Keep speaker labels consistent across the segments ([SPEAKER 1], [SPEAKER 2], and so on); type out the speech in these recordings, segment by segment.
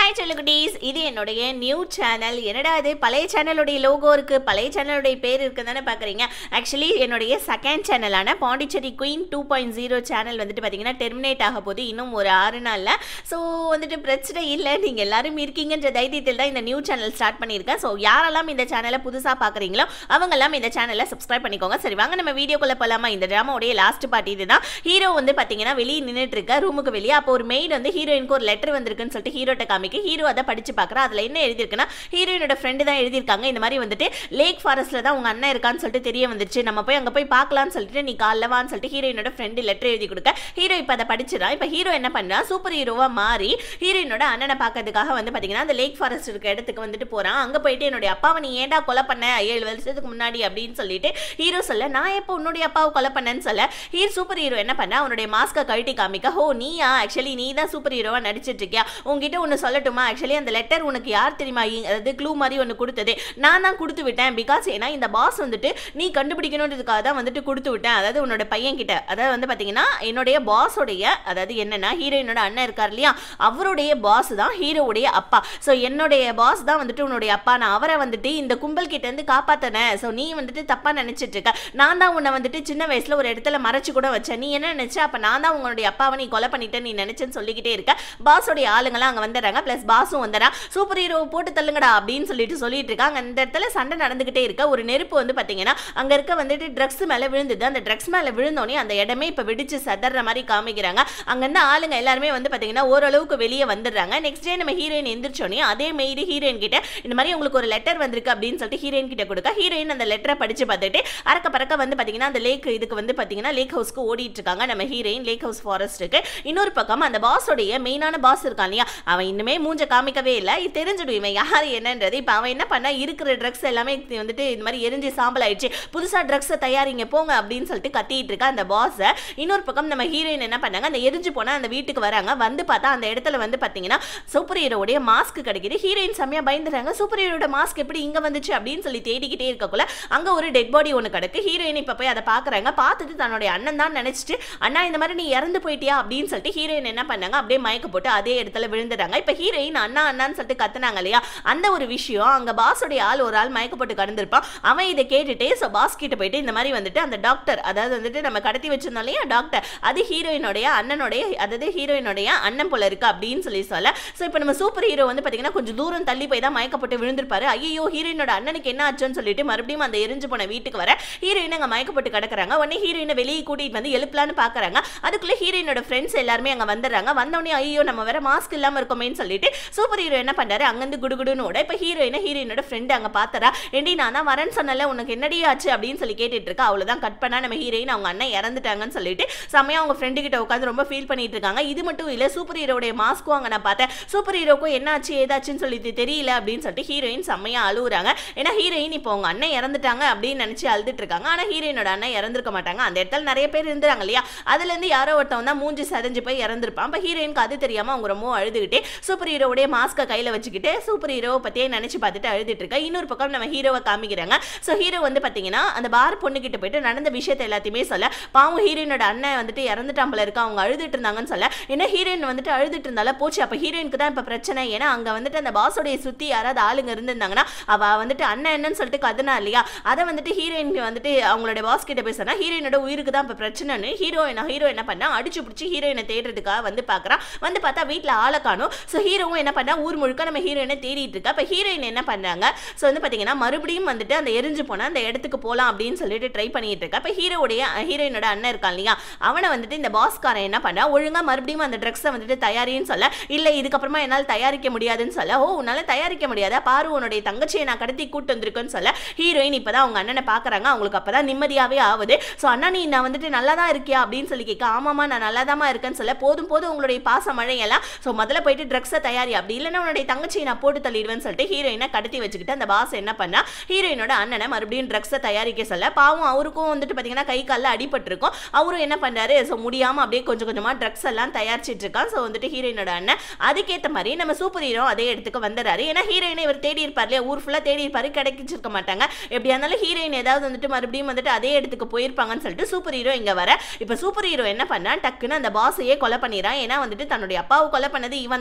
[SPEAKER 1] hi செல்லுகுட்டீஸ் இது என்னுடைய new channel என்னடா இது பழைய சேனலுடைய லோகோ இருக்கு பழைய சேனலுடைய பேர் இருக்குன்னு தானே பார்க்குறீங்க ஆக்சுவலி என்னுடைய செகண்ட் சேனலான Pondicherry queen two point zero channel வந்துட்டு பார்த்தீங்கன்னா டெர்மினேட் ஆக போகுது இன்னும் ஒரு ஆறு நாளில் ஸோ வந்துட்டு பிரச்சனை இல்லை நீங்கள் எல்லாரும் இருக்கீங்கன்ற தைரியத்தில் தான் இந்த நியூ சேனல் ஸ்டார்ட் பண்ணியிருக்கேன் ஸோ யாரெல்லாம் இந்த சேனலை புதுசாக பார்க்குறீங்களோ அவங்கெல்லாம் இந்த சேனலை சப்ஸ்கிரைப் பண்ணிக்கோங்க சரி வாங்க நம்ம வீடியோக்குள்ளே போகலாமா இந்த ட்ராமாவுடைய லாஸ்ட் பார்ட்டி இதுதான் ஹீரோ வந்து பார்த்தீங்கன்னா வெளியே நின்றுட்டு இருக்க ரூமுக்கு வெளியே அப்போ ஒரு மெய்டு வந்து ஹீரோயினுக்கு ஒரு லெட்டர் வந்திருக்குன்னு சொல்லிட்டு ஹீரோட்ட காமிக்க ஹீரோ அதை படிச்சு பார்க்குறா அதில் என்ன எழுதியிருக்குன்னா ஹீரோயினோட ஃப்ரெண்டு தான் எழுதியிருக்காங்க இந்த மாதிரி வந்துட்டு லேக் ஃபாரஸ்ட்டில் தான் உங்க அண்ணன் இருக்கான்னு சொல்லிட்டு தெரிய வந்துருச்சு நம்ம போய் அங்கே போய் பார்க்கலாம்னு சொல்லிட்டு நீ காலைல வான்னு சொல்லிட்டு ஹீரோயினோட ஃப்ரெண்டு லெட்டர் எழுதி கொடுக்க ஹீரோ இப்போ அதை படிச்சிடா இப்போ ஹீரோ என்ன பண்ணுறா சூப்பர் ஹீரோவாக மாறி ஹீரோயினோட அண்ணனை பார்க்கறதுக்காக வந்து பார்த்தீங்கன்னா அந்த லேக் ஃபாரஸ்ட் இருக்க இடத்துக்கு வந்துட்டு போகிறான் அங்கே போயிட்டு என்னுடைய அப்பாவை நீ ஏன்டா கொலை பண்ண ஏழு வருஷத்துக்கு முன்னாடி அப்படின்னு சொல்லிட்டு ஹீரோ சொல்ல நான் எப்போ உன்னுடைய அப்பாவை கொலை பண்ணேன்னு சொல்ல ஹீரோ சூப்பர் ஹீரோ என்ன பண்ண அவனுடைய மாஸ்கை கழட்டி காமிக்க ஹோ நீயா ஆக்சுவலி நீ தான் சூப்பர் ஹீரோவாக நடிச்சிட்டு இருக்கியா உங்ககிட்ட ஒன்று சொல்லட்டுமா ஆக்சுவலி அந்த லெட்டர் உனக்கு யார் தெரியுமா இ- அதாவது க்ளூ மாதிரி ஒன்று கொடுத்தது நான் தான் கொடுத்து விட்டேன் பிகாஸ் ஏன்னா இந்த பாஸ் வந்துட்டு நீ கண்டுபிடிக்கணுன்றதுக்காக தான் வந்துட்டு கொடுத்து விட்டேன் அதாவது உன்னோட பையன் கிட்ட அதாவது வந்து பார்த்தீங்கன்னா என்னுடைய பாஸோடைய அதாவது என்னன்னா ஹீரோயினோட அண்ணன் இருக்கார் இல்லையா அவருடைய பாஸ் தான் ஹீரோவுடைய அப்பா ஸோ என்னுடைய பாஸ் தான் வந்துட்டு உன்னுடைய அப்பா நான் அவரை வந்துட்டு இந்த கும்பல் கிட்ட இருந்து காப்பாத்தினேன் ஸோ நீ வந்துட்டு தப்பா நினைச்சிட்டு இருக்க நான் தான் உன்னை வந்துட்டு சின்ன வயசுல ஒரு இடத்துல மறைச்சு கூட வச்சேன் நீ என்ன நினைச்ச அப்ப நான் தான் உங்களுடைய அப்பாவை நீ கொலை பண்ணிட்டேன்னு நீ நினைச்சேன்னு சொல்லிக்கிட்டே இருக்க பாஸோடைய ஆளுங்கெல்லாம் அங்க வந்துடுறாங்க ப்ளஸ் பாஸும் வந்துடுறான் சூப்பர் ஹீரோ போட்டு தள்ளுங்கடா அப்படின்னு சொல்லிட்டு சொல்லிட்டு இருக்காங்க அந்த இடத்துல சண்டை நடந்துகிட்டே இருக்க ஒரு நெருப்பு வந்து பாத்தீங்கன்னா அங்க இருக்க வந்துட்டு ட்ரக்ஸ் மேல விழுந்தது அந்த ட்ரக்ஸ் மேல விழுந்தோடனே அந்த இடமே இப்ப வெடிச்சு சதற மாதிரி காமிக்கிறாங்க அங்க இருந்த ஆளுங்க எல்லாருமே வந்து பாத்தீங்கன்னா ஓரளவுக்கு வெளியே வந்துடுறாங்க நெக்ஸ்ட் டே நம்ம ஹீரோயின் எந்திரிச்சோடனே அதே மெய்டு ஹீரோயின் கிட்ட இந்த மாதிரி உங்களுக்கு ஒரு லெட்டர் வந்திருக்கு அப்படின்னு சொல்லிட்டு ஹீரோயின் கிட்ட கொடுக்க ஹீரோயின் அந்த லெட்டரை படிச்சு பார்த்துட்டு அறக்க பறக்க வந்து பாத்தீங்கன்னா அந்த லேக் இதுக்கு வந்து பாத்தீங்கன்னா லேக் ஹவுஸ்க்கு ஓடிட்டு இருக்காங்க நம்ம ஹீரோயின் லேக் ஹவுஸ் ஃபாரஸ்ட்டுக்கு இன்னொரு பக்கம் அந்த பாஸோடைய மெயினான பாஸ் இருக்கான் இல்லையா அவன் இன்னுமே மூஞ்ச காமிக்கவே இல்லை இது தெரிஞ்சிடும் இவன் யார் என்னன்றது இப்போ அவன் என்ன பண்ணா இருக்கிற ட்ரக்ஸ் எல்லாமே இது வந்துட்டு இந்த மாதிரி எரிஞ்சு சாம்பல் ஆயிடுச்சு புதுசாக ட்ரக்ஸை தயாரிங்க போங்க அப்படின்னு சொல்லிட்டு கத்திட்டு இருக்கா அந்த பாஸை இன்னொரு பக்கம் நம்ம ஹீரோயின் என்ன பண்ணாங்க அந்த எரிஞ்சு போனால் அந்த வீட்டுக்கு வராங்க வந்து பார்த்தா அந்த இடத்துல வந்து பார்த்தீங்கன்னா சூப்பர் ஹீரோடைய மாஸ்க் கிடைக்குது ஹீரோயின் செம்மையாக பயந்துறாங்க சூப்பர் ஹீரோட மாஸ்க் எப்படி இங்கே வந்துச்சு அப்படின்னு சொல்லி தேடிக்கிட்டே இருக்கக்குள்ள அங்கே ஒரு டெட் பாடி ஒன்று கிடக்கு ஹீரோயின் இப்போ போய் அதை பார்க்குறாங்க பார்த்துட்டு தன்னுடைய அண்ணன் தான் நினச்சிட்டு அண்ணா இந்த மாதிரி நீ இறந்து போயிட்டியா அப்படின்னு சொல்லிட்டு ஹீரோயின் என்ன பண்ணாங்க அப்படியே மயக்க போட்டு அதே இடத்துல விழுந்துட்டாங்க இப்போ ஹீரோயின் அண்ணா அண்ணான்னு சொல்லிட்டு கத்துனாங்க இல்லையா அந்த ஒரு விஷயம் அங்கே பாஸோடைய ஆள் ஒரு ஆள் மயக்க போட்டு கடந்திருப்பான் அவன் இதை கேட்டுட்டு ஸோ பாஸ் கிட்ட போயிட்டு இந்த மாதிரி வந்துட்டு அந்த டாக்டர் அதாவது வந்துட்டு நம்ம கடத்தி வச்சிருந்தோம் இல்லையா டாக்டர் அது ஹீரோயினுடைய அண்ணனுடைய அதாவது ஹீரோயினுடைய அண்ணன் போல இருக்கு அப்படின்னு சொல்லி சொல்ல ஸோ இப்போ நம்ம சூப்பர் ஹீரோ வந்து பார்த்தீங்கன்னா கொஞ்சம் தூரம் தள்ளி போய் தான் மயக்கப்பட்டு விழுந்திருப்பாரு ஐயோ ஹீரோயினோட அண்ணனுக்கு என்ன ஆச்சுன்னு சொல்லிட்டு மறுபடியும் அந்த எரிஞ்சு போன வீட்டுக்கு வர ஹீரோயின் அங்கே மயக்கப்பட்டு கிடக்குறாங்க உடனே ஹீரோயினை வெளியே கூட்டிட்டு வந்து எழுப்பலான்னு பார்க்கறாங்க அதுக்குள்ளே ஹீரோயினோட ஃப்ரெண்ட்ஸ் எல்லாருமே அங்கே வந்துடுறாங்க வந்தோடனே ஐயோ நம்ம வேற மாஸ்க் இல்லாமல் இருக்கோமேன்னு சொல்லிட்டு சூப்பர் ஹீரோ என்ன பண்ணாரு அங்கேருந்து குடுகுடுன்னு ஓட இப்போ ஹீரோயினை ஹீரோயினோட ஃப்ரெண்டு அங்கே பார்த்தரா ஏண்டி நான் தான் வரேன்னு சொன்னல உனக்கு என்னடி ஆச்சு அப்படின்னு சொல்லி கேட்டுட்டு இருக்கா அவ்வளோதான் கட் பண்ணா நம்ம ஹீரோயின் அவங்க அண்ணன் இறந்துட்டாங்கன்னு சொல்லிட்டு செம்மையா அவங்க ஃப்ரெண்டு கிட்ட உட்காந்து ரொம்ப ஃபீல் பண்ணிட்டு இருக்காங்க இது மட்டும் இல்லை சூப்பர் ஹீரோடைய மாஸ்க்கும் அங்கே நான் பார்த்தேன் சூப்பர் ஹீரோக்கும் என்னாச்சு ஏதாச்சுன்னு சொல்லிட்டு தெரியல அப்படின்னு சொல்லிட்டு ஹீரோயின் செம்மையா அழுகுறாங்க ஏன்னா ஹீரோயின் இப்போ அவங்க அண்ணன் இறந்துட்டாங்க அப்படின்னு நினச்சி அழுதுட்டு இருக்காங்க ஆனால் ஹீரோயினோட அண்ணன் இறந்திருக்க மாட்டாங்க அந்த இடத்துல நிறைய பேர் இருந்தாங்க இல்லையா அதுலேருந்து யாரோ ஒருத்தவன் தான் மூஞ்சி சரிஞ்சு போய் இறந்துருப்பான் அப்போ ஹீரோயினுக்கு அது தெரியாமல் அவங்க ரொம்ப அழுதுகிட்டே சூப்பர் ஹீரோவுடைய மாஸ்க்கை கையில் வச்சுக்கிட்டு சூப்பர் ஹீரோவை பற்றியே நினச்சி பார்த்துட்டு அழுதுட்டு இருக்கா இன்னொரு பக்கம் நம்ம ஹீரோவை காமிக்கிறாங்க ஸோ ஹீரோ வந்து பார்த்தீங்கன்னா அந்த பார் பொண்ணுகிட்ட போயிட்டு நடந்த விஷயத்தை எல்லாத்தையுமே சொல்ல பாவம் ஹீரோயினோட அண்ணன் வந்துட்டு இறந்துட்டான் போல இருக்கு அவங்க அழுதுட்டு இருந்தாங்கன்னு சொல்ல என்ன ஹீரோயின் வந்துட்டு அழுதுட்டு இருந்தால போச்சு அப்போ ஹீரோயினுக்கு தான் இப்போ பிரச்சனை ஏன்னா அங்கே வந்துட்டு அந்த பாஸோடைய சுற்றி யாராவது ஆளுங்க இருந்திருந்தாங்கன்னா அவ வந்துட்டு அண்ணன் என்னன்னு சொல்லிட்டு கதுனா இல்லையா அதை வந்துட்டு ஹீரோயின் வந்துட்டு அவங்களோட பாஸ் கிட்ட பேசுனா ஹீரோயினோட உயிருக்கு தான் இப்போ பிரச்சனைன்னு ஹீரோயின் ஹீரோ என்ன பண்ணா அடிச்சு பிடிச்சி ஹீரோயினை தேடுறதுக்காக வந்து பார்க்குறான் வந்து பார்த்தா வீட்டில் ஆளை காணும் ஸோ ஹீரோவும் என்ன பண்ணா ஊர் முழுக்க நம்ம ஹீரோயினை தேடிட்டு இருக்கா இப்போ ஹீரோயின் என்ன பண்ணாங்க ஸோ வந்து பார்த்தீங்கன்னா மறுபடியும் வந்துட்டு அந்த எரிஞ்சு போனால் அந்த இடத்துக்கு போகலாம் அப்படின்னு சொல்லிட்டு ட்ரை பண்ணிட்டு இருக்கா இப்போ ஹீரோவுடைய ஹீரோயினோட அண்ணன் இருக்கான் இல்லையா அவனை வந்துட்டு இந்த பாஸ்காரன் என்ன பண்ணா ஒழுங்கா மறுபடியும் அந்த ட்ரக்ஸை வந்துட்டு தயாரின்னு சொல்ல இல்லை இதுக்கப்புறமா என்னால் தயாரிக்க முடியாதுன்னு சொல்ல ஓ உன்னால தயாரிக்க முடியாதா பாரு உன்னுடைய தங்கச்சியை நான் கடத்தி கூட்டு வந்திருக்கேன்னு சொல்ல ஹீரோயின் இப்பதான் அவங்க அண்ணனை பார்க்கறாங்க அவங்களுக்கு அப்பதான் நிம்மதியாவே ஆகுது ஸோ அண்ணா நீ நான் வந்துட்டு நல்லா தான் இருக்கியா அப்படின்னு சொல்லி கேட்க ஆமாமா நான் நல்லா இருக்கேன்னு சொல்ல போதும் போதும் உங்களுடைய பாச மழையெல்லாம் ஸோ முதல்ல போயிட்டு ட்ரக்ஸை தயாரி அப்படி இல்லைன்னா உன்னுடைய தங்கச்சியை நான் போட்டு தள்ளிடுவேன்னு சொல்லிட்டு ஹீரோயினை கடத்தி வச்சுக்கிட்டு அந்த பாஸ் என்ன பண்ணா ஹீரோயினோட அண்ணனை மறுபடியும் ட்ரக்ஸை தயாரிக்க சொல்ல பாவம் அவருக்கும் வந்துட்டு பார்த்தீங்கன்னா கை காலில் அடிபட்டிருக்கும் அவரும் என்ன பண்றாரு ஸோ முடியாம அப்படியே கொஞ்சம் கொஞ்சமா ட்ரக்ஸ் எல்லாம் தயாரிச்சிட்டு இருக்கான் ஸோ வந்துட்டு ஹீரோயினோட அண்ணன் அதுக்கேற்ற மாதிரி நம்ம சூப்பர் ஹீரோ அதே இடத்துக்கு வந்துடுறாரு ஏன்னா ஹீரோயினை இவர் தேடி இருப்பார் இல்லையா ஊர் ஃபுல்லாக தேடி இருப்பாரு கிடைச்சிருக்க மாட்டாங்க எப்படியா இருந்தாலும் ஹீரோயின் ஏதாவது வந்துட்டு மறுபடியும் வந்துட்டு அதே இடத்துக்கு போயிருப்பாங்கன்னு சொல்லிட்டு சூப்பர் ஹீரோ இங்க வர இப்போ சூப்பர் ஹீரோ என்ன பண்ணா டக்குன்னு அந்த பாஸையே கொலை பண்ணிடுறான் ஏன்னா வந்துட்டு தன்னுடைய அப்பாவை கொலை பண்ணது இவன் தான் அப்போ இவன்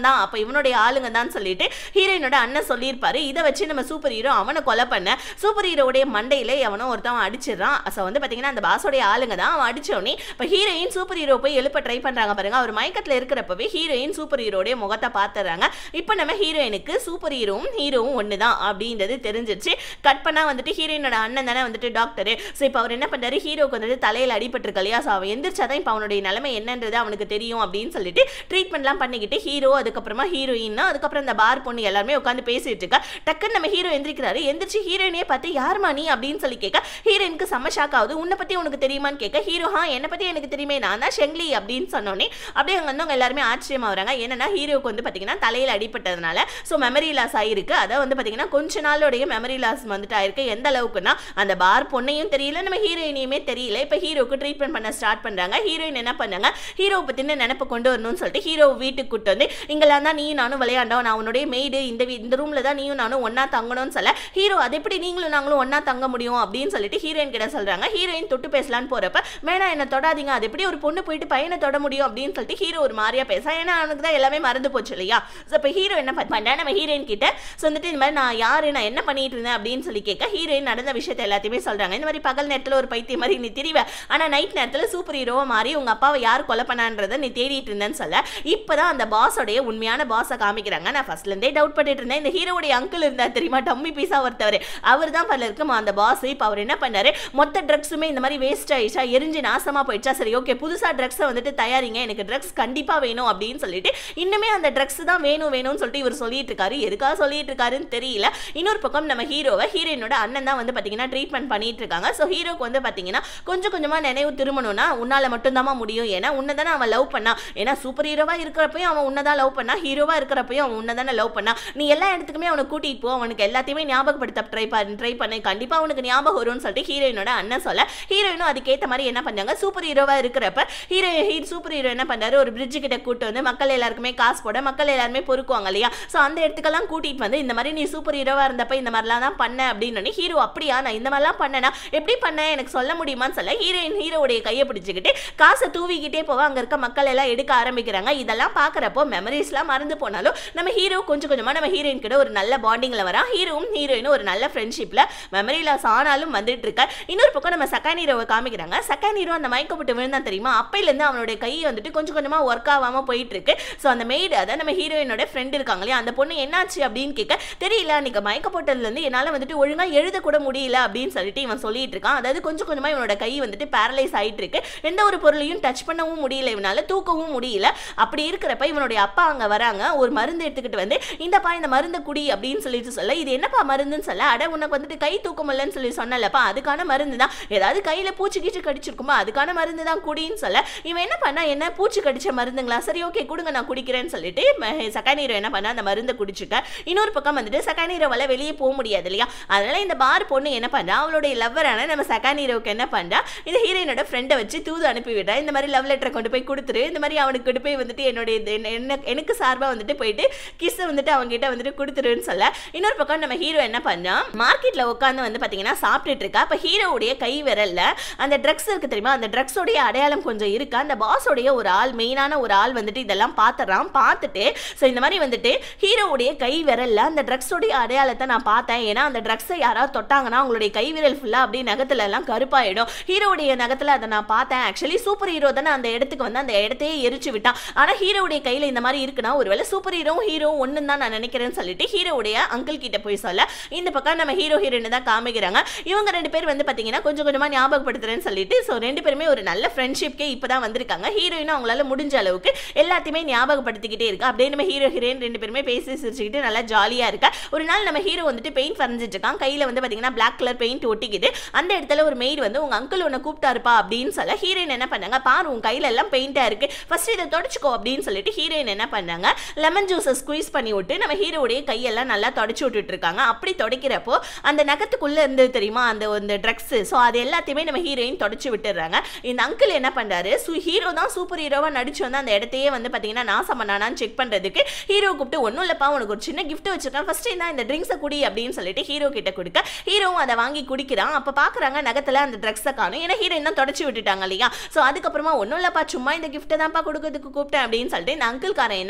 [SPEAKER 1] இவனுடைய ஆளுங்க தான் சொல்லிட்டு ஹீரோயினோட அண்ணன் சொல்லியிருப்பாரு இதை வச்சு நம்ம சூப்பர் ஹீரோ அவனை கொலை பண்ண சூப்பர் ஹீரோடைய மண்டையில எவனோ ஒருத்தவன் அடிச்சிடறான் ஸோ வந்து பார்த்தீங்கன்னா அந்த பாஸோடைய ஆளுங்க தான் அவன் அடிச்சோடனே இப்போ ஹீரோயின் சூப்பர் ஹீரோ போய் எழுப்ப ட்ரை பண்றாங்க பாருங்க அவர் மயக்கத்தில் இருக்கிறப்பவே ஹீரோயின் சூப்பர் ஹீரோடைய முகத்தை பார்த்துறாங்க இப்போ நம்ம ஹீரோயினுக்கு சூப்பர் ஹீரோவும் ஹீரோவும் ஒன்று தான் அப்படின்றது தெரிஞ்சிருச்சு கட் பண்ணா வந்துட்டு ஹீரோயினோட அண்ணன் தானே வந்துட்டு டாக்டர் ஸோ இப்போ அவர் என்ன பண்றாரு ஹீரோக்கு வந்துட்டு தலையில் அடிபட்டிருக்கு இல்லையா ஸோ அவன் எந்திரிச்சாதான் இப்போ அவனுடைய நிலைமை என்னன்றது அவனுக்கு தெரியும் அப்படின்னு சொல்லிட்டு ட்ரீட்மெண்ட்லாம் பண்ணிக்கிட்டு ஹீரோ அதுக்கப்புறமா ஹீரோயின் அதுக்கப்புறம் இந்த பார் பொண்ணு எல்லாருமே உட்காந்து பேசிட்டு இருக்கா டக்குன்னு நம்ம ஹீரோ எந்திரிக்கிறாரு எந்திரிச்சு ஹீரோயினே பார்த்து யாருமா நீ அப்படின்னு சொல்லி கேட்க ஹீரோயினுக்கு செம்ம ஷாக் ஆகுது உன்னை பத்தி உனக்கு தெரியுமான்னு கேட்க ஹீரோ ஹா என்னை பத்தி எனக்கு தெரியுமே நான் தான் ஷெங்லி அப்படின்னு சொன்னோன்னே அப்படியே அங்கே வந்தவங்க எல்லாருமே ஆச்சரியமா வராங்க என்னன்னா ஹீரோக்கு வந்து பார்த்தீங்கன்னா தலையில் அடிபட்டதுனால ஸோ மெமரி லாஸ் ஆயிருக்கு அதை வந்து பார்த்தீங்கன்னா கொஞ்ச நாளுடைய மெமரி லாஸ் வந்துட்டு ஆயிருக்கு எந்த அளவுக்குன்னா அந்த பார் பொண்ணையும் தெரியல நம்ம ஹீரோயினையுமே தெரியல இப்போ ஹீரோக்கு ட்ரீட்மெண்ட் பண்ண ஸ்டார்ட் பண்ணுறாங்க ஹீரோயின் என்ன பண்ணாங்க ஹீரோ பற்றின நினப்பு கொண்டு வரணும்னு சொல்லிட்டு ஹீரோ வீட்டுக்கு கூட்டு வந்து இங்கெல்லாம் தான் நீயும் நானும் விளையாண்டோம் நான் உன்னுடைய மெய்டு இந்த வீ- இந்த ரூமில் தான் நீயும் நானும் ஒன்றா தங்கணும்னு சொல்ல ஹீரோ அது எப்படி நீங்களும் நாங்களும் ஒன்றா தங்க முடியும் அப்படின்னு சொல்லிட்டு ஹீரோயின் கிட்ட சொல்கிறாங்க ஹீரோயின் தொட்டு பேசலான்னு போகிறப்ப வேணாம் என்ன தொடாதீங்க அது எப்படி ஒரு பொண்ணு போயிட்டு பையனை தொட முடியும் அப்படின்னு சொல்லிட்டு ஹீரோ ஒரு மாதிரியா பேச ஏன்னா அவனுக்கு தான் எல்லாமே மறந்து போச்சு இல்லையா ஸோ இப்போ ஹீரோ என்ன பண்ணா நம்ம ஹீரோயின் கிட்ட ஸோ வந்துட்டு இந்த மாதிரி நான் யாரு நான் என்ன பண்ணிட்டு இருந்தேன் அப்படின்னு சொல்லி கேட்க ஹீரோயின் நடந்த விஷயத்தை எல்லாத்தையுமே சொல்றாங்க இந்த மாதிரி பகல் நேரத்தில் ஒரு பைத்தியம் மாதிரி நீ திரிவ ஆனா நைட் நேரத்தில் சூப்பர் ஹீரோவா மாறி உங்க அப்பாவை யார் கொலை பண்ணான்றதை நீ தேடிட்டு இருந்தேன்னு சொல்ல இப்பதான் அந்த பாஸோடைய உண்மையான பாஸை காமிக்கிறாங்க நான் ஃபர்ஸ்ட்ல இருந்தே டவுட் பண்ணிட்டு இருந்தேன் இந்த ஹீரோடைய அங்கிள் இருந்தார் தெரியுமா டம்மி பீஸா ஒருத்தவர் அவர் தான் பல இருக்கும் அந்த பாஸ் இப்போ அவர் என்ன பண்ணாரு மொத்த ட்ரக்ஸுமே இந்த மாதிரி வேஸ்ட் ஆயிடுச்சா எரிஞ்சு நாசமா போயிடுச்சா சரி ஓகே புதுசா ட்ரக்ஸை வந்துட்டு தயாரிங்க எனக்கு ட்ரக்ஸ் கண்டிப்பா வேணும் அப்படின்னு சொல்லிட்டு இன்னுமே அந்த ட்ரக்ஸ் தான் வேணும் வேணும்னு சொல்லிட்டு இவர் சொல்லிட்டு இருக்காரு எதுக்காக சொல்லிட்டு இருக்காருன்னு தெரியல இன்னொரு பக்கம் நம்ம ஹீரோவை ஹீரோயினோட அண்ணன் தான் வந்து பாத்தீங்கன்னா ட்ரீட்மெண்ட் பண்ணிட்டு இருக்காங்க ஸோ ஹீரோக்கு வந்து பாத்தீங்கன்னா கொஞ்சம் கொஞ்சமா நினைவு திரும்பணும்னா உன்னால மட்டும்தாம்மா முடியும் ஏன்னா உன்னை தானே அவன் லவ் பண்ணா ஏன்னா சூப்பர் ஹீரோவா இருக்கிறப்பையும் அவன் உன்னை தான் லவ் பண்ணா ஹீரோவா இருக்கிறப்பையும் அவன் உன்னை தானே லவ் பண்ணா நீ எல்லா இடத்துக்குமே அவனை கூட்டிட்டு போ அவனுக்கு எல்லாத்தையுமே ஞாபகப்படுத்த ட்ரை பண்ண ட்ரை பண்ணு கண்டிப்பா அவனுக்கு ஞாபகம் வரும்னு சொல்லிட்டு ஹீரோயினோட அண்ணன் சொல்ல ஹீரோயினும் அதுக்கேற்ற மாதிரி என்ன பண்ணாங்க சூப்பர் ஹீரோவா இருக்கிறப்ப ஹீரோ சூப்பர் ஹீரோ என்ன பண்ணாரு ஒரு பிரிட்ஜ் கிட்ட கூட்டு வந்து மக்கள் எல்லாருக்குமே காசு போட மக்கள் எல்லாருமே பொறுக்குவாங்க இல்லையா ஸோ அந்த இடத்துக்கெல்லாம் கூட்டிட்டு வந்து இந்த மாதிரி நீ சூப்பர் ஹீரோவா இருந்தப்ப இந்த மாதிரிலாம் தான் பண்ண அப்படின்னு ஹீரோ அப்படியா நான் இந்த மாதிரிலாம் பண்ணனா எப்படி பண்ண எனக்கு சொல்ல முடியுமான்னு சொல்ல ஹீரோயின் ஹீரோவுடைய கையை பிடிச்சிக்கிட்டு காசை தூவிக்கிட்டே போவா அங்க இருக்க மக்கள் எல்லாம் எடுக்க ஆரம்பிக்கிறாங்க இதெல்லாம் பார்க்குறப்போ மெமரிஸ்லாம் மறந்து போனாலும் நம்ம ஹீரோ கொஞ்சம் கொஞ்சமா நம்ம ஹீரோயின் கிட்ட ஒரு நல்ல பாண்டிங்ல வரா ஹீரோவும் ஹீரோயினும் ஒரு நல்ல ஃப்ரெண்ட்ஷிப்ல மெமரி லாஸ் ஆனாலும் வந்துட்டு இருக்கா இன்னொரு பக்கம் நம்ம செகண்ட் ஹீரோவை காமிக்கிறாங்க செகண்ட் ஹீரோ அந்த மயக்கப்பட்டு விழுந்தான் தெரியுமா அப்பையிலேருந்து அவனுடைய கை வந்துட்டு கொஞ்சம் கொஞ்சமா ஒர்க் ஆகாம போயிட்டு இருக்கு ஸோ அந்த மெய்டு அதான் நம்ம ஹீரோயினோட ஃப்ரெண்ட் இருக்காங்க இல்லையா அந்த பொண்ணு என்னாச்சு அப்படின்னு கேட்க தெரியல அன்னைக்கு மயக்க போட்டதுலேருந்து என்னால் வந்துட்டு ஒழுங்கா எழுத கூட முடியல அப்படின்னு சொல்லிட்டு இவன் சொல்லிட்டு இருக்கான் அதாவது கொஞ்சம் கொஞ்சமா இவனோட கை வந்துட்டு பேரலைஸ் ஆயிட்டு இருக்கு எந்த ஒரு பொருளையும் டச் பண்ணவும் முடியல இவனால தூக்கவும் முடியல அப்படி இருக்கிறப்ப இவனுடைய அப்பா அங்க வராங்க ஒரு மருந்து எடுத்துக்கிட்டு வந்து இந்தப்பா இந்த மருந்து குடி அப்படின்னு சொல்லிட்டு சொல்ல இது என்னப்பா மருந்துன்னு சொல்ல அட உனக்கு வந்துட்டு கை தூக்க முடியலன்னு சொல்லி சொன்னலப்பா அதுக்கான மருந்து தான் ஏதாவது கையில பூச்சி கீச்சு கடிச்சிருக்குமா அதுக்கான மருந்து தான் குடின்னு சொல்ல இவன் என்ன பண்ணா என்ன பூச்சி கடிச்ச மருந்துங்களா சரி ஓகே கொடுங்க நான் குடிக்கிறேன்னு சொல்லிட்டு செகண்ட் ஹீரோ என்ன பண்ணா அந்த மருந்தை குடிச்சுக்க இன்னொரு பக்கம் வந்துட்டு செகண்ட் ஹீரோவால வெளியே போக முடியாது இல்லையா அதனால இந்த பார் பொண்ணு என்ன பண்றா அவளுடைய லவ்வரான நம்ம செகண்ட் ஹீரோவுக்கு என்ன பண்றா இந்த ஹீரோயினோட ஃப்ரெண்டை வச்சு தூது அனுப்பி விடுறா இந்த மாதிரி லவ் லெட்டரை கொண்டு போய் கொடுத்துரு இந்த மாதிரி அவனுக்கு கொண்டு போய் வந்துட்டு என்னுடைய இது என்ன- என்ன- எனக்கு சார்பாக வந்துட்டு போயிட்டு கிஸ் வந்துட்டு அவங்க கிட்ட வந்துட்டு கொடுத்துருன்னு சொல்ல இன்னொரு பக்கம் நம்ம ஹீரோ என்ன பண்ணா மார்க்கெட்ல உட்காந்து வந்து பாத்தீங்கன்னா சாப்பிட்டுட்டு இருக்கா அப்ப ஹீரோவுடைய கை விரல்ல அந்த ட்ரக்ஸ் இருக்கு தெரியுமா அந்த ட்ரக்ஸோடைய அடையாளம் கொஞ்சம் இருக்கு அந்த பாஸோடைய ஒரு ஆள் மெயினான ஒரு ஆள் வந்துட்டு இதெல்லாம் பார்த்துறான் பார்த்துட்டு ஸோ இந்த மாதிரி வந்துட்டு ஹீரோவுடைய கை விரல்ல அந்த ட்ரக்ஸோடைய அடையாளத்தை நான் பார்த்தேன் ஏன்னா அந்த ட்ரக்ஸை யாராவது தொட்டாங்கன்னா அவங்களுடைய கை விரல் ஃபுல்லா அப்படியே நகத்துல எல்லாம் கருப்பாயிடும் ஹீரோவுடைய நகத்துல அதை நான் பார்த்தேன் ஆக்சுவலி சூப்பர் ஹீரோ தானே அந்த இடத்துக்கு வந்து அந்த இடத்தையே எரிச்சு விட்டான் ஆனா ஹீரோவுடைய கையில இந்த மாதிரி இருக்குன்னா ஒருவேளை சூப்பர் ஹீரோவும் ஹீரோ ஒன்று தான் நான் நினைக்கிறேன்னு சொல்லிட்டு ஹீரோவுடைய அங்கிள் கிட்ட போய் சொல்ல இந்த பக்கம் நம்ம ஹீரோ ஹீரோயின் தான் காமிக்கிறாங்க இவங்க ரெண்டு பேர் வந்து பாத்தீங்கன்னா கொஞ்சம் கொஞ்சமா ஞாபகப்படுத்துறேன்னு சொல்லிட்டு ஸோ ரெண்டு பேருமே ஒரு நல்ல ஃப்ரெண்ட்ஷிப்கே இப்பதான் வந்திருக்காங்க ஹீரோயினும் அவங்களால முடிஞ்ச அளவுக்கு எல்லாத்தையுமே ஞாபகப்படுத்திக்கிட்டே இருக்கு அப்படியே நம்ம ஹீரோ ஹீரோயின் ரெண்டு பேருமே பேசி சிரிச்சுக்கிட்டு நல்லா ஜாலியா இருக்கா ஒரு நாள் நம்ம ஹீரோ வந்துட்டு பெயிண்ட் வரைஞ்சிட்டு இருக்கான் கையில வந்து பாத்தீங்கன்னா பிளாக் கலர் பெயிண்ட் ஒட்டிக்குது அந்த இடத்துல ஒரு மெய்டு வந்து உங்க அங்கிள் உன்னை கூப்பிட்டாருப்பா அப்படின்னு சொல்ல ஹீரோயின் என்ன பண்ணாங்க பாரு உன் கையில எல்லாம் பெயிண்டா இருக்கு ஃபர்ஸ்ட் இதை தொடச்சுக்கோ அப்படின்னு சொல்லிட்டு ஹீரோயின் என்ன பண்ணாங்க லெமன் ஜூஸை ஸ்குவீஸ் பண்ணி விட்டு நம்ம ஹீரோடைய கையெல்லாம் நல்லா தொடச்சு விட்டுட்டு இருக்காங்க அப்படி தொடக்கிறப்போ அந்த நகத்துக்குள்ள இருந்தது தெரியுமா அந்த அந்த ட்ரக்ஸ் ஸோ அது எல்லாத்தையுமே நம்ம ஹீரோயின் தொடச்சு விட்டுறாங்க இந்த அங்கிள் என்ன பண்றாரு சு ஹீரோ தான் சூப்பர் ஹீரோவா நடிச்சு வந்து அந்த இடத்தையே வந்து பாத்தீங்கன்னா நாசம் பண்ணானான்னு செக் பண்றதுக்கு ஹீரோ கூப்பிட்டு ஒன்றும் இல்லப்பா உனக்கு ஒரு சின்ன கிஃப்ட் வச்சிருக்கேன் ஃபர்ஸ்ட் இந்த இந்த ட்ரிங்க்ஸை குடி அப்படின்னு சொல்லிட்டு ஹீரோ கிட்ட கொடுக்க ஹீரோவும் அதை வாங்கி குடிக்கிறான் அப்ப பாக்குறாங்க நகத்துல அந்த ட்ரக்ஸை காணும் ஏன்னா ஹீரோயின் தான் தொடச்சு விட்டுட்டாங்க இல்லையா ஸோ அதுக்கப்புறமா ஒன்றும் இல்லப்பா சும்மா இந்த கிஃப்ட்டை தான்ப்பா கொடுக்கறதுக்கு கூப்பிட்டேன் அப்படின்னு சொல்லிட்டு இந்த அங்கிள் காரன் என்ன பண்ணா நம்ம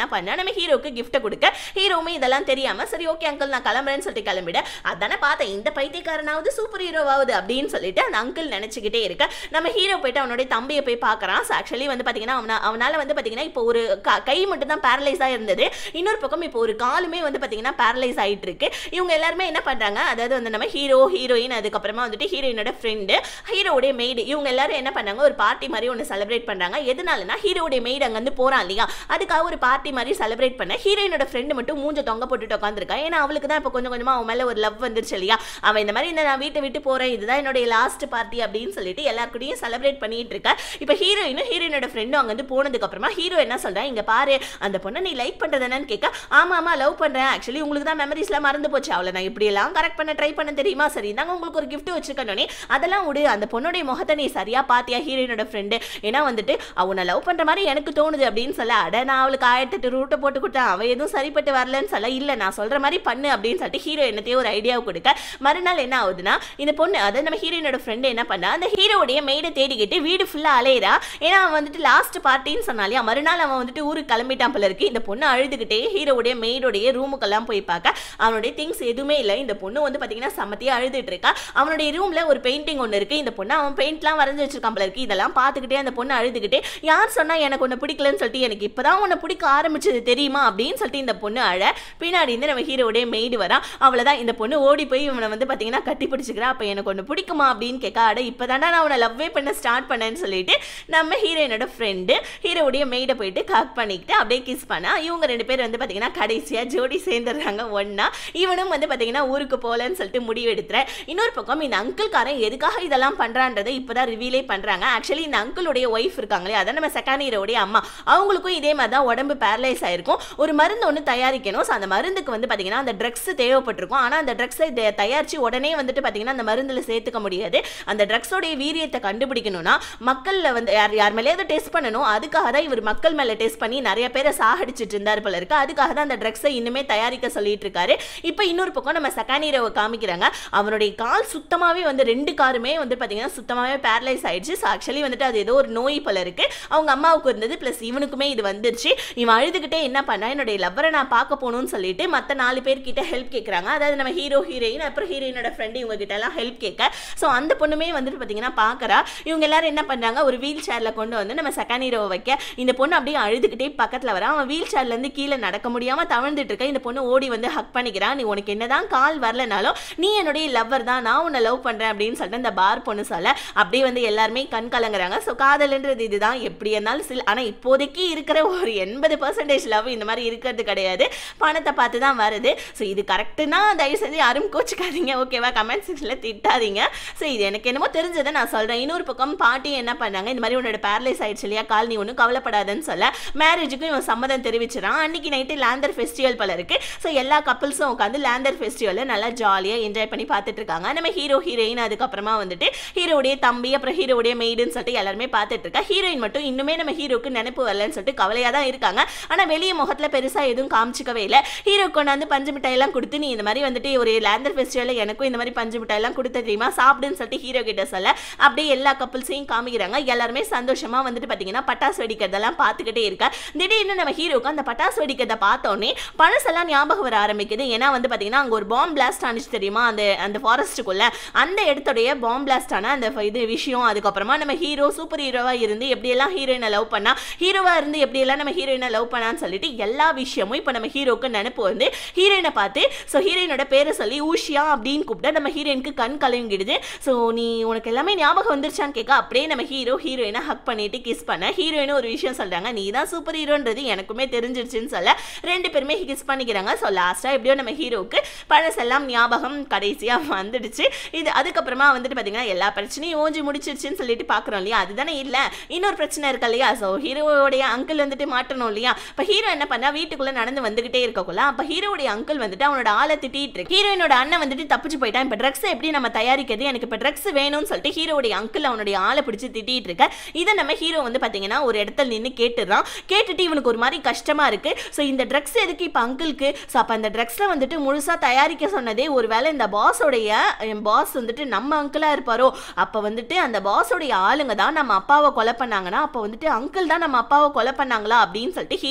[SPEAKER 1] நம்ம ஹீரோக்கு கிஃப்ட்டை கொடுக்க ஹீரோவுமே இதெல்லாம் தெரியாம சரி ஓகே அங்கிள் நான் கிளம்புறேன்னு சொல்லிட்டு கிளம்பிட அதானே பார்த்தேன் இந்த பைத்தியக்காரனாவது சூப்பர் ஹீரோவாவது அப்படின்னு சொல்லிட்டு அந்த அங்கிள் நினைச்சுக்கிட்டே இருக்க நம்ம ஹீரோ போயிட்டு அவனுடைய தம்பியை போய் பார்க்கறான் ஸோ ஆக்சுவலி வந்து பார்த்தீங்கன்னா அவனா அவனால வந்து பார்த்தீங்கன்னா இப்போ ஒரு க- கை மட்டும் தான் பேரலைஸாக இருந்தது இன்னொரு பக்கம் இப்போ ஒரு காலுமே வந்து பார்த்தீங்கன்னா பேரலைஸ் ஆயிட்டு இருக்கு இவங்க எல்லாருமே என்ன பண்றாங்க அதாவது வந்து நம்ம ஹீரோ ஹீரோயின் அதுக்கப்புறமா வந்துட்டு ஹீரோயினோட ஃப்ரெண்டு ஹீரோடைய மெய்டு இவங்க எல்லாரும் என்ன பண்ணாங்க ஒரு பார்ட்டி மாதிரி ஒன்று செலிப்ரேட் பண்றாங்க எதனாலனா ஹீரோடைய மெய்டு அங்கேருந்து போறான் இல்லையா அதுக்காக ஒரு பார்ட்டி மாதிரி செலிப்ரேட் பண்ண ஹீரோயினோட ஃப்ரெண்டு மட்டும் மூஞ்ச தொங்க போட்டுட்டு உட்காந்துருக்கா ஏன்னா அவளுக்கு தான் இப்போ கொஞ்சம் கொஞ்சமா அவன் மேல ஒரு லவ் வந்துருச்சு இல்லையா அவன் இந்த மாதிரி இந்த நான் வீட்டை விட்டு போறேன் இதுதான் என்னுடைய லாஸ்ட் பார்ட்டி அப்படின்னு சொல்லிட்டு எல்லாருக்கூடயும் செலிப்ரேட் பண்ணிட்டு இருக்கா இப்போ ஹீரோயினும் ஹீரோயினோட ஃப்ரெண்டும் அங்க வந்து போனதுக்கு அப்புறமா ஹீரோ என்ன சொல்றா இங்க பாரு அந்த பொண்ணை நீ லைக் பண்றது என்னன்னு கேட்க ஆமா ஆமா லவ் பண்றேன் ஆக்சுவலி உங்களுக்கு தான் மெமரிஸ்லாம் மறந்து போச்சு அவளை நான் இப்படி எல்லாம் கரெக்ட் பண்ண ட்ரை பண்ண தெரியுமா சரி நாங்க உங்களுக்கு ஒரு gift வச்சிருக்கேனே அதெல்லாம் விடு அந்த பொண்ணுடைய முகத்தை நீ சரியா பாத்தியா ஹீரோயினோட ஃப்ரெண்டு ஏன்னா வந்துட்டு அவனை லவ் பண்ற மாதிரி எனக்கு தோணுது அப்படின்னு சொல்ல அட நான் அவளுக்கு ஆயிரத்தெட்டு ரூட்டை போட்டு கொடுத்தேன் அவ எதுவும் சரிப்பட்டு வரலன்னு சொல்ல இல்ல நான் சொல்ற மாதிரி பண்ணு அப்படின்னு சொல்லிட்டு ஹீரோ என்னத்தையும் ஒரு ஐடியாவை கொடுக்க மறுநாள் என்ன ஆகுதுன்னா இந்த பொண்ணு அதாவது நம்ம ஹீரோயினோட ஃப்ரெண்டு என்ன பண்ணா அந்த ஹீரோடைய மெய்டை தேடிக்கிட்டு வீடு ஃபுல்லா அலையிறா ஏன்னா அவன் வந்துட்டு லாஸ்ட் பார்ட்டின்னு சொன்னாலே மறுநாள் அவன் வந்துட்டு ஊருக்கு கிளம்பிட்டான் போல இருக்கு இந்த பொண்ணு அழுதுகிட்டே ஹீரோடைய மெய்டோடைய ரூமுக்கெல்லாம் போய் பார்க்க அவனுடைய திங்ஸ் எதுவுமே இல்லை இந்த பொண்ணு வந்து பார்த்தீங்கன்னா சமத்தியா அழுதுட்டு இருக்கா அவனுடைய ரூம்ல ஒரு பெயிண்டிங் ஒன்று இருக்கு இந்த பொண்ணு அவன் பெயிண்ட்லாம் வரைஞ்சு வச்சிருக்கான் போல இருக்கு இதெல்லாம் பார்த்துக்கிட்டே அந்த பொண்ணு அழுதுகிட்டே யார் சொன்னா எனக்கு ஒன்று பிடிக்கலன்னு சொல்லிட்டு எனக்கு இப்பதான் உன்னை பிடிக்க ஆரம்பிச்சது தெரியுமா அப்படின்னு சொல்லிட்டு இந்த பொண்ணு அழ பின்னாடி இருந்து நம்ம ஹீரோடைய மெய்டு வரா அவ்வளவுதான் இந்த பொண்ணு ஓடி போய் இவனை வந்து பார்த்தீங்கன்னா கட்டி பிடிச்சிக்கிறா அப்போ எனக்கு ஒன்று பிடிக்குமா அப்படின்னு கேட்க அட இப்போதானே நான் அவனை லவ்வே பண்ண ஸ்டார்ட் பண்ணேன்னு சொல்லிட்டு நம்ம ஹீரோயினோட ஃப்ரெண்டு ஹீரோவுடைய மெய்டை போயிட்டு காக் பண்ணிக்கிட்டு அப்படியே கிஸ் பண்ணா இவங்க ரெண்டு பேர் வந்து பார்த்தீங்கன்னா கடைசியாக ஜோடி சேர்ந்துடுறாங்க ஒண்ணா இவனும் வந்து பார்த்தீங்கன்னா ஊருக்கு போகலன்னு சொல்லிட்டு முடிவு எடுத்துறேன் இன்னொரு பக்கம் இந்த அங்கிள்காரன் எதுக்காக இதெல்லாம் பண்ணுறான்றதை இப்போதான் ரிவீலே பண்ணுறாங்க ஆக்சுவலி இந்த அங்கிளுடைய ஒய்ஃப் இருக்காங்களே அதான் நம்ம செகண்ட் ஹீரோடைய அம்மா அவங்களுக்கும் இதே மாதிரி தான் உடம்பு பேரலைஸ் ஆயிருக்கும் ஒரு மருந்து ஒன்று தயாரிக்கணும் ஸோ அந்த மருந்துக்கு வந்து பார்த்தீங்கன்னா அந்த ட்ரக்ஸ் தேவைப்பட்டிருக்கும் ஆனால் அந்த ட்ரக்ஸை தயாரித்து உடனே வந்துட்டு பார்த்தீங்கன்னா அந்த மருந்தில் சேர்த்துக்க முடியாது அந்த ட்ரக்ஸோடைய வீரியத்தை கண்டுபிடிக்கணும்னா மக்களில் வந்து யார் யார் மேலேயாவது டெஸ்ட் பண்ணணும் அதுக்காக தான் இவர் மக்கள் மேலே டெஸ்ட் பண்ணி நிறைய பேரை சாகடிச்சிட்டு இருந்தார் போல இருக்கு அதுக்காக தான் அந்த ட்ரக்ஸை இன்னுமே தயாரிக்க சொல்லிட்டு இருக்காரு இப்போ இன்னொரு பக்கம் நம்ம செகண்ட் ஹீரோவை காமிக்கிறாங்க அவனுடைய கால் சுத்தமாகவே வந்து ரெண்டு காருமே வந்து பார்த்தீங்கன்னா சுத்தமாகவே பேரலைஸ் ஆயிடுச்சு ஸோ ஆக்சுவலி வந்துட்டு அது ஏதோ ஒரு நோய் போல இருக்கு அவங்க அம்மாவுக்கு இருந்தது ப்ளஸ் இவனுக்குமே இது வந்துருச்சு இவன் அழுதுகிட்டே என்ன பண்ணா என்னுடைய லவ்வரை நான் பார்க்க போகணும்னு சொல்லிட்டு மற்ற நாலு பேர் கிட்ட ஹெல்ப் கேட்குறாங்க அதாவது நம்ம ஹீரோ ஹீரோயின் அப்புறம் ஹீரோயினோட ஃப்ரெண்டு இவங்க கிட்ட எல்லாம் ஹெல்ப் கேட்க ஸோ அந்த பொண்ணுமே வந்துட்டு பார்த்தீங்கன்னா பார்க்கறா இவங்க எல்லாரும் என்ன பண்றாங்க ஒரு வீல் சேர்ல கொண்டு வந்து நம்ம செகண்ட் ஹீரோவை வைக்க இந்த பொண்ணு அப்படியே அழுதுகிட்டே பக்கத்துல வர அவன் வீல் சேர்ல இருந்து கீழே நடக்க முடியாம தவழ்ந்துட்டு இருக்க இந்த பொண்ணு ஓடி வந்து ஹக் பண்ணிக்கிறான் நீ உனக்கு என்னதான் கால் வரலனாலும் நீ என்னுடைய லவ்வர் தான் நான் உன்னை லவ் பண்றேன் அப்படின்னு சொல்லிட்டு இந்த பார் பொண்ணு சொல்ல அப்படியே வந்து எல்லாருமே கண் கலங்குறாங்க ஸோ காதல்ன்றது இதுதான் எப்படி இருந்தாலும் சில ஆனா இப்போதைக்கு இருக்கிற ஒரு எண்பது பர்சன்டேஜ் லவ் இந்த மாதிரி இருக்கிறது கிடையாது பணத்தை பார்த்து தான் வருது ஸோ இது கரெக்டுனா தயவு செஞ்சு யாரும் கோச்சிக்காதீங்க ஓகேவா கமெண்ட் செக்ஷனில் திட்டாதீங்க ஸோ இது எனக்கு என்னமோ தெரிஞ்சதை நான் சொல்கிறேன் இன்னொரு பக்கம் பாட்டி என்ன பண்ணாங்க இந்த மாதிரி உன்னோட பேரலைஸ் ஆயிடுச்சு இல்லையா கால் நீ ஒன்றும் கவலைப்படாதன்னு சொல்ல மேரேஜுக்கும் இவன் சம்மதம் தெரிவிச்சிடான் அன்னைக்கு நைட்டு லேண்டர் ஃபெஸ்டிவல் போல இருக்கு ஸோ எல்லா கப்பல்ஸும் உட்காந்து லேண்டர் ஃபெஸ்டிவலை நல்லா ஜாலியாக என்ஜாய் பண்ணி பார்த்துட்டு இருக்காங்க நம்ம ஹீரோ ஹீரோயின் அதுக்கப்புறமா வந்துட்டு ஹீரோடைய தம்பி அப்புறம் ஹீரோடைய மெய்டுன்னு சொல்லிட்டு எல்லாருமே பார்த்துட்டு இருக்கா ஹீரோயின் மட்டும் இன்னுமே நம்ம ஹீரோக்கு நினைப்பு வரலன்னு சொல்லிட்டு கவலையாக தான் இருக்காங்க ஆனால் வெளியே முகத்தில் பெருசாக எதுவும் காமிச்சிக்கவே இல்லை ஹீரோ கொண்டாந்து பஞ்சு மிட்டாயெல்லாம் கொடுத்து நீ இந்த மாதிரி வந்துட்டு ஒரு லேண்டர் ஃபெஸ்டிவலில் எனக்கும் இந்த மாதிரி பஞ்சு மிட்டாயெல்லாம் கொடுத்த தெரியுமா சாப்பிடுன்னு சொல்லிட்டு ஹீரோ கிட்ட சொல்ல அப்படியே எல்லா கப்பல்ஸையும் காமிக்கிறாங்க எல்லாருமே சந்தோஷமா வந்துட்டு பார்த்தீங்கன்னா பட்டாசு வெடிக்கிறதெல்லாம் பார்த்துக்கிட்டே இருக்கா திடீர்னு நம்ம ஹீரோக்கு அந்த பட்டாசு வெடிக்கிறத பார்த்தோன்னே பழசெல்லாம் ஞாபகம் வர ஆரம்பிக்குது ஏன்னா வந்து பார்த்தீங்கன்னா அங்கே ஒரு பாம் பிளாஸ்ட் ஆனிச்சு தெரியுமா அந்த அந்த ஃபாரஸ்ட்டுக்குள்ள அந்த இடத்துடைய பாம் பிளாஸ்ட் ஆன அந்த இது விஷயம் அதுக்கப்புறமா நம்ம ஹீரோ சூப்பர் ஹீரோவா இருந்து எப்படியெல்லாம் ஹீரோயினை லவ் பண்ணா ஹீரோவா இருந்து எப்படியெல்லாம் நம்ம ஹீரோயினை லவ் பண்ணான்னு சொல்லிட்டு எல்லா விஷயமும் இப்போ நம்ம ஹீரோக்கு நினைப்பு வந்து ஹீரோயினை பார்த்து ஸோ ஹீரோயினோட பேரை சொல்லி ஊஷியா அப்படின்னு கூப்பிட்டு நம்ம ஹீரோயினுக்கு கண் கலங்கிடுது ஸோ நீ உனக்கு எல்லாமே ஞாபகம் வந்துருச்சான்னு கேட்க அப்படியே நம்ம ஹீரோ ஹீரோயினை ஹக் பண்ணிட்டு கிஸ் பண்ண ஹீரோயினும் ஒரு விஷயம் சொல்றாங்க நீ தான் சூப்பர் ஹீரோன்றது எனக்குமே தெரிஞ்சிருச்சுன்னு சொல்ல ரெண்டு பேருமே கிஸ் பண்ணிக்கிறாங்க ஸோ லாஸ்ட்டாக எப்படியோ நம்ம ஹீரோவுக்கு பழசெல்லாம் ஞாபகம் கடைசியாக வந்துடுச்சு இது அதுக்கப்புறமா வந்துட்டு பார்த்தீங்கன்னா எல்லா பிரச்சனையும் ஓஞ்சி முடிச்சிருச்சுன்னு சொல்லிட்டு பார்க்குறோம் இல்லையா அதுதானே இல்லை இன்னொரு பிரச்சனை இருக்கு இல்லையா ஸோ ஹீரோவுடைய அங்கிள் வந்துட்டு மாட்டணும் இல்லையா இப்போ ஹீரோ என்ன பண்ணா வீட்டுக்குள்ளே நடந்து வந்துகிட்டே இருக்கக்குள்ள அப்போ ஹீரோவுடைய அங்கிள் வந்துட்டு அவனோட ஆளை திட்டிட்டு இருக்கு ஹீரோயினோட அண்ணன் வந்துட்டு தப்பிச்சு போயிட்டான் இப்போ ட்ரக்ஸ் எப்படி நம்ம தயாரிக்கிறது எனக்கு இப்போ ட்ரக்ஸ் வேணும்னு சொல்லிட்டு ஹீரோவுடைய அங்கிள் அவனுடைய ஆளை பிடிச்சி திட்டிட்டு இருக்க இதை நம்ம ஹீரோ வந்து பார்த்தீங்கன்னா ஒரு இடத்துல நின்று கேட்டுறான் கேட்டுட்டு இவனுக்கு ஒரு மாதிரி கஷ்டமா இருக்கு ஸோ இந்த ட்ரக்ஸ் எதுக்கு இப்போ அங்கிளுக்கு ஸோ அப்போ அந்த ட்ரக்ஸில் வந்துட்டு முழுசாக தயாரிக்க சொன்னதே ஒருவேளை இந்த பாஸோடைய என் பாஸ் வந்துட்டு நம்ம அங்கிளாக இருப்பாரோ அப்போ வந்துட்டு அந்த பாஸோடைய ஆளுங்க தான் நம்ம அப்பாவை கொலை பண்ணாங்கன்னா அப்போ வந்துட்டு அங்கிள் தான் நம்ம அப்பாவை கொலை பண்ணாங்களா அப்படின்னு சொல்லிட்டு ஹீரோக்கும் மொத்த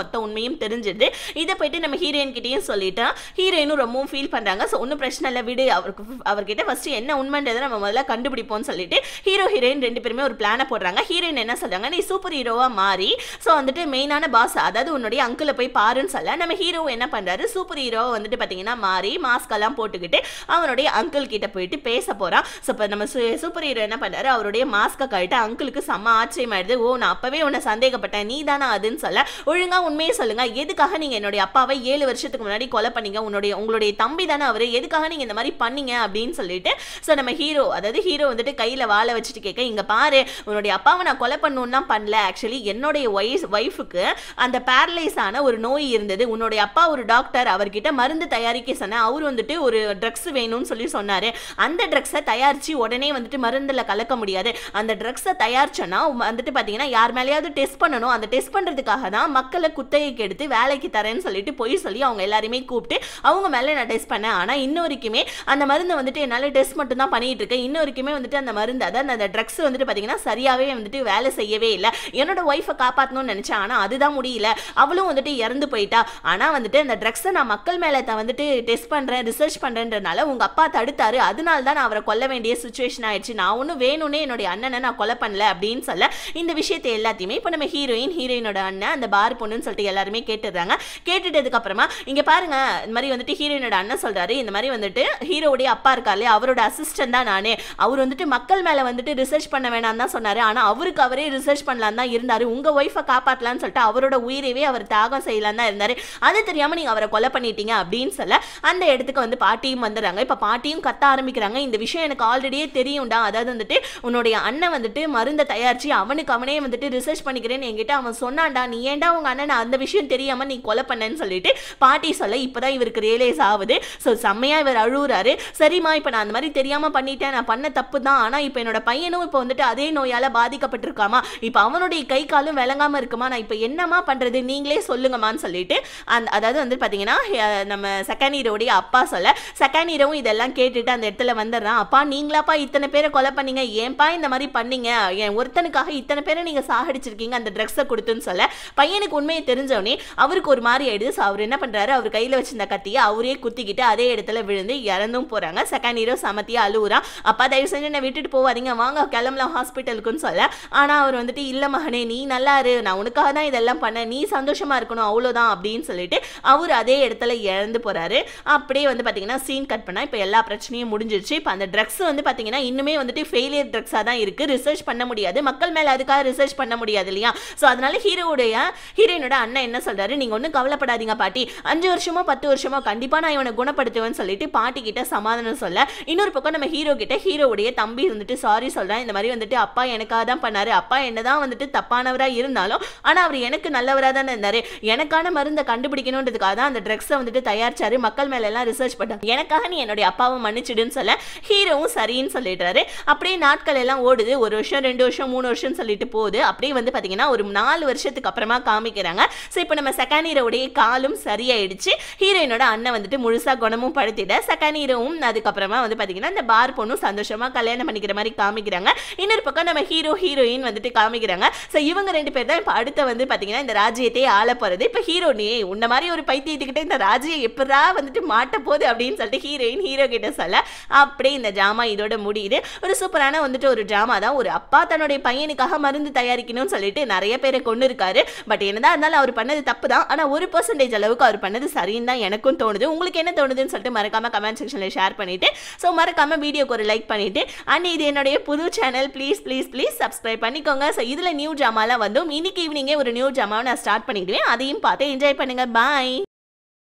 [SPEAKER 1] மொத்த உண்மையும் தெரிஞ்சிருது இதை போயிட்டு நம்ம ஹீரோயின் கிட்டேயும் சொல்லிட்டா ஹீரோயினும் ரொம்பவும் ஃபீல் பண்றாங்க ஸோ ஒன்றும் பிரச்சனை இல்லை விடு அவருக்கு அவர்கிட்ட ஃபர்ஸ்ட் என்ன உண்மைன்றதை நம்ம முதல்ல கண்டுபிடிப்போம்னு சொல்லிட்டு ஹீரோ ஹீரோயின் ரெண்டு பேருமே ஒரு பிளானை போடுறாங்க ஹீரோயின் என்ன சொல்றாங்க நீ சூப்பர் ஹீரோவா மாறி ஸோ வந்துட்டு மெயினான பாஸ் அதாவது உன்னுடைய அங்கிளை போய் பாருன்னு சொல்ல நம்ம ஹீரோ என்ன பண்றாரு சூப்பர் ஹீரோவை வந்துட்டு பார்த்தீங்கன்னா மாறி மாஸ்க் எல்லாம் போட்டுக்கிட்டு அவனுடைய அங்கிள் கிட்ட போயிட்டு பேச போறான் ஸோ இப்போ நம்ம சூப்பர் ஹீரோ என்ன பண்றாரு அவருடைய மாஸ்கை கழிட்டு அங்கிளுக்கு செம்ம ஆச்சரியமாயிடுது ஓ நான் அப்பவே உன்னை சந்தேகப்பட்டேன் நீ தானே அதுன்னு சொல்ல ஒழுங்கா உண்மையை சொல்லுங்க எதுக்காக நீங்க என்னுடைய அப்பாவை ஏழு வருஷத்துக்கு முன்னாடி கொலை பண்ணீங்க உன்னுடைய உங்களுடைய தம்பி தானே அவரு எதுக்காக நீங்க இந்த மாதிரி பண்ணீங்க அப்படின்னு சொல்லிட்டு ஸோ நம்ம ஹீரோ அதாவது ஹீரோ வந்துட்டு கையில வாழை வச்சுட்டு கேட்க இங்க பாரு உன்னுடைய அப்பாவை நான் கொலை பண்ணணும்னா பண்ணல ஆக்சுவலி என்னுடைய ஒய்ஸ் ஒய்ஃபுக்கு அந்த பேரலைஸ் ஆன ஒரு நோய் இருந்தது உன்னுடைய அப்பா ஒரு டாக்டர் அவர்கிட்ட மருந்து தயாரிக்க சொன்ன அவர் வந்துட்டு ஒரு ட்ரக்ஸ் வேணும்னு சொல்லி சொன்னாரு அந்த ட்ரக்ஸை தயாரிச்சு உடனே வந்துட்டு மருந்துல கலக்க முடியாது அந்த ட்ரக்ஸை தயாரிச்சோன்னா வந்துட்டு பார்த்தீங்கன்னா யார் மேலேயாவது டெஸ்ட் பண்ணணும் அந்த டெஸ்ட் பண்ணுறதுக்காக தான் மக்களை குத்தகைக்கு எடுத்து வேலைக்கு தரேன்னு சொல்லிட்டு பொய் சொல்லி அவங்க எல்லாருமே கூப்பிட்டு அவங்க மேலே நான் டெஸ்ட் பண்ணேன் ஆனால் இன்ன வரைக்குமே அந்த மருந்தை வந்துட்டு என்னால் டெஸ்ட் மட்டும் தான் பண்ணிட்டு இருக்கேன் இன்ன வரைக்குமே வந்துட்டு அந்த மருந்து அதாவது அந்த ட்ரக்ஸ் வந்துட்டு பார்த்தீங்கன்னா சரியாகவே வந்துட்டு வேலை செய்யவே இல்லை என்னோட ஒய்ஃபை காப்பாற்றணும்னு நினச்சேன் ஆனால் அதுதான் முடியல அவளும் வந்துட்டு இறந்து போயிட்டா ஆனால் வந்துட்டு அந்த ட்ரக்ஸை நான் மக்கள் மேலே தான் வந்துட்டு டெஸ்ட் பண்ணுறேன் ரிசர்ச் பண்ணுறேன்றனால உங்கள் அப்பா தடுத்தாரு அதனால தான் நான் அவரை கொல்ல வேண்டிய சுச்சுவேஷன் ஆயிடுச்சு நான் ஒன்றும் வேணும்னே என்னுடைய அண்ணனை நான் கொலை பண்ணல அப்படின்னு சொல்ல இந்த விஷயத்தை எல்லாத்தையுமே இப்போ நம்ம ஹீரோயின் ஹீரோயினோட அண்ணன் அந்த பார் பொண்ணுன்னு சொல்லிட்டு எல்லாருமே கேட்டுடுறாங்க கேட்டுட்டதுக்கு அப்புறமா இங்க பாருங்க இந்த மாதிரி வந்துட்டு ஹீரோயினோட அண்ணன் சொல்றாரு இந்த மாதிரி வந்துட்டு ஹீரோவுடைய அப்பா இருக்காரு அவரோட அசிஸ்டன்ட் தான் நானே அவர் வந்துட்டு மக்கள் மேல வந்துட்டு ரிசர்ச் பண்ண வேணாம் தான் சொன்னாரு ஆனா அவருக்கு அவரே ரிசர்ச் பண்ணலாம் தான் இருந்தாரு உங்க ஒய்ஃபை காப்பாற்றலாம்னு சொல்லிட்டு அவரோட உயிரையே அவர் தியாகம் செய்யலாம் தான் இருந்தாரு அது தெரியாம நீங்க அவரை கொலை பண்ணிட்டீங்க அப்படின்னு சொல்ல அந்த இடத்துக்கு வந்து பாட்டியும் வந்துடுறாங்க இப்ப பாட்டியும் கத்த ஆரம்பிக்கிறாங்க இந்த விஷயம் எனக்கு ஆல்ரெடியே தெரியும்டா அதாவது வந்துட்டு உன்னுடைய அண்ணன் வந்துட்டு மருந்தை தயாரிச்சு அவனுக்கு அவனே வந்துட்டு ரிசர்ச் பண்ணிக்கிறேன்னு என்கிட்ட அவன் சொன்னான்டா நீ ஏன்டா உங்க அண்ணன் அந்த விஷயம் தெரியாம நீ கொலை பண்ணேன்னு சொல்லிட்டு பாட்டி சொல்ல இப்பதான் இவருக்கு ரியலைஸ் ஆகுது ஸோ செம்மையா இவர் அழுகுறாரு சரிம்மா இப்போ நான் அந்த மாதிரி தெரியாம பண்ணிட்டேன் நான் பண்ண தப்பு தான் ஆனா இப்போ என்னோட பையனும் இப்போ வந்துட்டு அதே நோயால பாதிக்கப்பட்டிருக்காமா இப்போ அவனுடைய கை காலும் விளங்காம இருக்குமா நான் இப்போ என்னமா பண்றது நீங்களே சொல்லுங்கம்மான்னு சொல்லிட்டு அந்த அதாவது வந்து பாத்தீங்கன்னா அஹ், நம்ம செகண்ட் ஹீரோடைய அப்பா சொல்ல செகண்ட் ஹீரோவும் இதெல்லாம் கேட்டுட்டு அந்த இடத்துல வந்துடுறான் அப்பா நீங்களாப்பா இத்தனை பேரை கொலை பண்ணீங்க ஏன்பா இந்த மாதிரி பண்ணீங்க என் ஒருத்தனுக்காக இத்தனை பேரை நீங்க சாகடிச்சிருக்கீங்க அந்த ட்ரக்ஸை கொடுத்துன்னு சொல்ல பையனுக்கு உண்மையை தெரிஞ்சவனே அவருக்கு ஒரு மாதிரி ஆயிடுது ஸோ அவர் என்ன பண்றாரு அவர் கையில வச்சிருந்த கத்தியை அவரே குத்திக்கிட்டு அதே இடத்துல விழுந்து இறந்தும் போறாங்க செகண்ட் ஹீரோ சமத்தியா அழுவுறான் அப்பா தயவு செஞ்சு என்னை விட்டுட்டு போவாதீங்க வாங்க கிளம்பலாம் ஹாஸ்பிட்டலுக்குன்னு சொல்ல ஆனா அவர் வந்துட்டு இல்ல மகனே நீ நல்லா இரு நான் உனக்காக தான் இதெல்லாம் பண்ணேன் நீ சந்தோஷமா இருக்கணும் அவ்வளவுதான் அப்படின்னு சொல்லிட்டு அவர் அதே இடத்துல இறந்து போறாரு அப்படியே வந்து பாத்தீங்கன்னா சீன் கட் பண்ணா இப்போ எல்லா பிரச்சனையும் முடிஞ்சிருச்சு இப்போ அந்த ட்ரக்ஸ் வந்து பாத்தீங்கன்னா இன்னுமே வந்துட்டு ஃபெயிலியர் ட்ரக்ஸாக தான் இருக்கு ரிசர்ச் பண்ண முடியாது மக்கள் மேல அதுக்காக ரிசர்ச் பண்ண முடியாது இல்லையா ஸோ அதனால ஹீரோவுடைய ஹீரோயினோட அண்ணன் என்ன சொல்றாரு நீங்க ஒன்றும் கவலைப்படாதீங்க பாட்டி அஞ்சு வருஷமோ பத்து வருஷமோ கண்டிப்பா நான் இவனை குணப்படுத்துவேன்னு சொல்லிட்டு பாட்டி கிட்ட சமாதானம் சொல்ல இன்னொரு பக்கம் நம்ம ஹீரோ கிட்ட ஹீரோவுடைய தம்பி வந்துட்டு சாரி சொல்றேன் இந்த மாதிரி வந்துட்டு அப்பா எனக்காக தான் பண்ணாரு அப்பா என்னதான் வந்துட்டு தப்பானவரா இருந்தாலும் ஆனா அவர் எனக்கு நல்லவரா தானே இருந்தாரு எனக்கான மருந்தை கண்டுபிடிக்கணுன்றதுக்காக தான் அந்த ட்ரக்ஸை வந்துட்டு தயாரிச்சாரு மக்கள் மேல எல்லாம் ரிசர்ச் பண்ணாங்க எனக்காக நீ என்னுடைய அப்பாவை மன்னிச்சிடுன்னு சொல்ல ஹீரோவும் சரின்னு சொல்லிடுறாரு அப்படியே நாட்கள் எல்லாம் ஓடுது ஒரு வருஷம் ரெண்டு வருஷம் மூணு வருஷம் சொல்லிட்டு போகுது அப்படியே வந்து பாத்தீங்கன்னா ஒரு நாலு வருஷத்துக்கு அப்புறமா காமிக்கிறாங்க ஸோ இப்போ நம்ம செகண்ட் ஹீரோவுடைய காலும் சரியாயிடுச்சு ஹீரோயினோட அண்ணன் வந்துட்டு முழுசா குணமும் படுத்திட செகண்ட் ஹீரோவும் அதுக்கப்புறமா வந்து பாத்தீங்கன்னா இந்த பார் பொண்ணும் சந்தோஷமா கல்யாணம் பண்ணிக்கிற மாதிரி காமிக்கிறாங்க இன்னொரு பக்கம் நம்ம ஹீரோ ஹீரோயின் வந்துட்டு காமிக்கிறாங்க ஸோ இவங்க ரெண்டு பேர் தான் இப்போ அடுத்த வந்து பாத்தீங்கன்னா இந்த ராஜ்யத்தையே ஆள போறது இப்போ ஹீரோ நீ உன்ன மாதிரி ஒரு பைத்தியத்துக்கிட்ட இந்த ராஜ்யம் எப்படா வந்துட்டு மாட்ட போகுது அப்படின்னு சொல்லிட்டு ஹீரோயின் ஹீரோ கிட்ட சொல்ல அப்படியே இந்த ஜாமா இதோட முடியுது ஒரு சூப்பரான வந்துட்டு ஒரு ட்ராமா தான் ஒரு அப்பா தன்னுடைய பையனுக்காக மருந்து தயாரிக்கணும்னு சொல்லிட்டு நிறைய பேரை கொண்டு இருக்காரு பட் என்னதான் இருந்தாலும் அவர் பண்ணது தப்பு தான் ஆனா ஒரு பர்சன்டேஜ் அளவுக்கு அவர் பண்ணது சரின்னு தான் எனக்கும் தோணுது உங்களுக்கு என்ன தோணுதுன்னு சொல்லிட்டு மறக்காம கமெண்ட் செக்ஷன்ல ஷேர் பண்ணிட்டு ஸோ மறக்காம வீடியோக்கு ஒரு லைக் பண்ணிட்டு அண்ட் இது என்னுடைய புது channel please please please subscribe பண்ணிக்கோங்க ஸோ இதுல நியூ ஜாமாலாம் வந்தும் இன்னைக்கு ஈவினிங்கே ஒரு நியூ ஜாமாவை நான் ஸ்டார்ட் பண்ணிடுவேன் அதையும் பார்த்து என்ஜாய் பண்ணுங்க பாய்